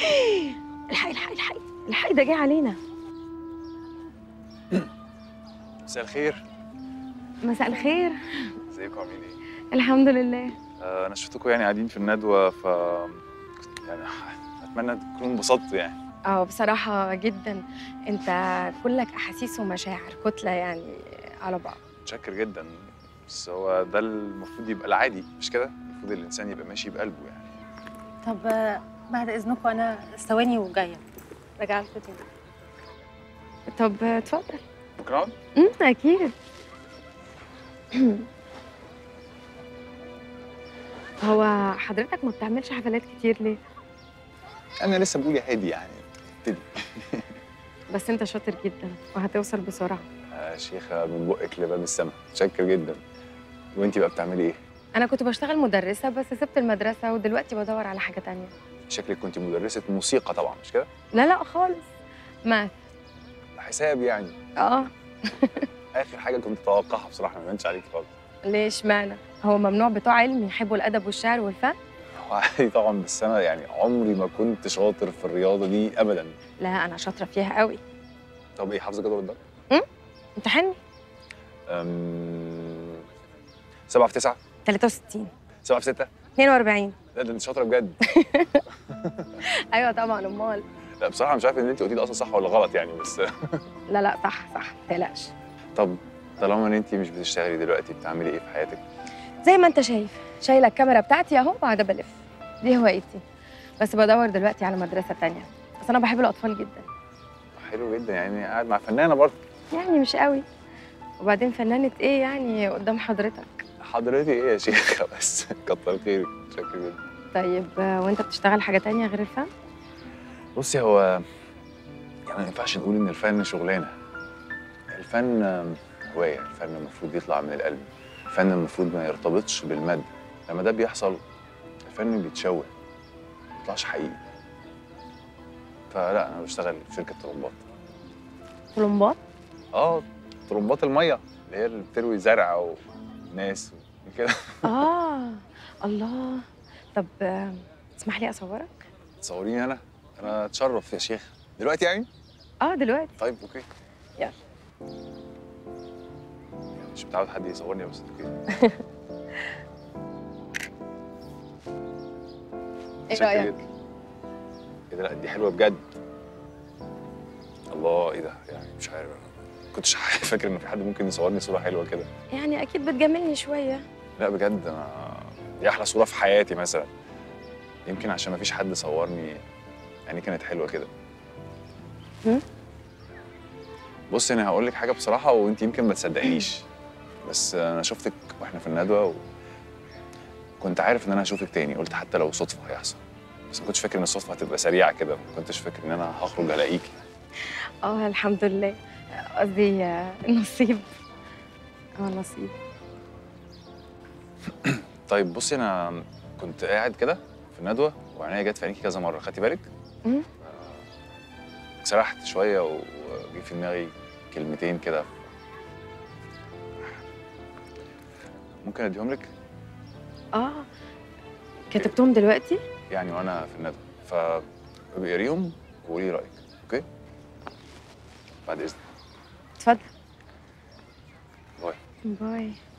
الحقي الحقي الحقي الحقي ده جاي علينا مساء الخير مساء الخير ازيكم عاملين ايه؟ الحمد لله آه انا شفتكم يعني قاعدين في الندوه ف يعني اتمنى تكونوا انبسطتوا يعني اه بصراحة جدا انت كلك احاسيس ومشاعر كتلة يعني على بعض متشكر جدا بس هو ده المفروض يبقى العادي مش كده؟ المفروض الانسان يبقى ماشي بقلبه يعني طب آه، بعد اذنكم انا ثواني وجايه راجعه لكم تاني طب اتفضل ممكن اقعد؟ امم اكيد هو حضرتك ما بتعملش حفلات كتير ليه؟ انا لسه بقول يا هادي يعني بس انت شاطر جدا وهتوصل بسرعة يا شيخه من بقك لباب السما متشكر جدا وانتي بقى بتعملي ايه؟ انا كنت بشتغل مدرسة بس سبت المدرسة ودلوقتي بدور على حاجة تانية شكلك كنت مدرسه موسيقى طبعا مش كده؟ لا لا خالص ما حساب يعني اه اخر حاجه كنت اتوقعها بصراحه ما بانش عليك خالص ليش معنى هو ممنوع بتوع علم يحبوا الادب والشعر والفن هو عادي طبعا بس انا يعني عمري ما كنت شاطر في الرياضه دي ابدا لا انا شاطره فيها قوي طب ايه حافظه جدول الضرب؟ امتحني أم... سبعة في تسعة 63 سبعة في ستة 42 لا ده انت شاطرة بجد ايوه طبعا امال لا بصراحة مش عارف ان انت قلتي ده اصلا صح ولا غلط يعني بس لا لا صح صح ما تقلقش طب طالما ان انت مش بتشتغلي دلوقتي بتعملي ايه في حياتك؟ زي ما انت شايف شايله الكاميرا بتاعتي اهو وقاعده بلف دي هوايتي بس بدور دلوقتي على مدرسه تانية بس انا بحب الاطفال جدا حلو جدا يعني قاعد مع فنانة برضه يعني مش قوي وبعدين فنانه ايه يعني قدام حضرتك حضرتي ايه يا شيخة بس كتر خيرك شكرا جدا طيب آه، وانت بتشتغل حاجه تانية غير الفن بصي هو يعني ما ينفعش نقول ان الفن شغلانة الفن آم، هواية الفن المفروض يطلع من القلب الفن المفروض ما يرتبطش بالمادة لما ده بيحصل الفن بيتشوه ما بيطلعش حقيقي فلا انا بشتغل في شركة طلبات طلمبات اه طلبات المية اللي هي اللي بتروي زرع وناس وكده اه الله طب آه، تسمح لي اصورك تصوريني انا انا اتشرف يا شيخ دلوقتي يعني اه دلوقتي طيب اوكي يلا. مش متعود حد يصورني بس اوكي ايه شكرا رايك جدا. ايه ده لا دي حلوه بجد الله ايه ده يعني مش عارف أنا كنتش فاكر ان في حد ممكن يصورني صوره حلوه كده يعني اكيد بتجاملني شويه لا بجد انا دي احلى صوره في حياتي مثلا يمكن عشان ما فيش حد صورني يعني كانت حلوه كده هم؟ بصي انا هقول لك حاجه بصراحه وانت يمكن ما تصدقنيش بس انا شفتك واحنا في الندوه و... كنت عارف ان انا هشوفك تاني قلت حتى لو صدفه هيحصل بس ما كنتش فاكر ان الصدفه هتبقى سريعه كده ما كنتش فاكر ان انا هخرج الاقيكي اه الحمد لله قصدي آه، النصيب اه النصيب طيب بصي انا كنت قاعد كده في الندوه وعينيا جت في عينيكي كذا مره خدتي بالك؟ مم. سرحت شويه وجي في دماغي كلمتين كده ممكن اديهم لك اه كتبتهم دلوقتي يعني وانا في الندوه فبقريهم وقولي رايك اوكي؟ بعد اذنك اتفضل باي باي